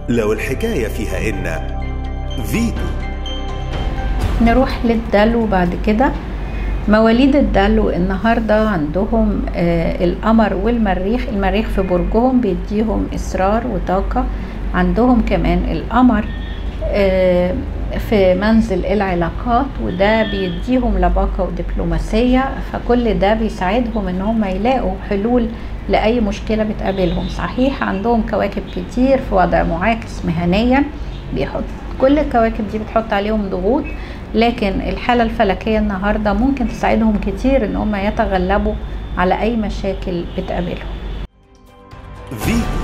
لو الحكاية فيها إن فيتو نروح للدلو بعد كده مواليد الدلو النهارده عندهم آه القمر والمريخ المريخ في برجهم بيديهم اصرار وطاقه عندهم كمان القمر آه في منزل العلاقات وده بيديهم لباقه ودبلوماسيه فكل ده بيساعدهم ان هم يلاقوا حلول لاي مشكله بتقابلهم صحيح عندهم كواكب كتير في وضع معاكس مهنيا بيحط كل الكواكب دي بتحط عليهم ضغوط لكن الحالة الفلكية النهاردة ممكن تساعدهم كتير ان هم يتغلبوا على اي مشاكل بتقابلهم فيتو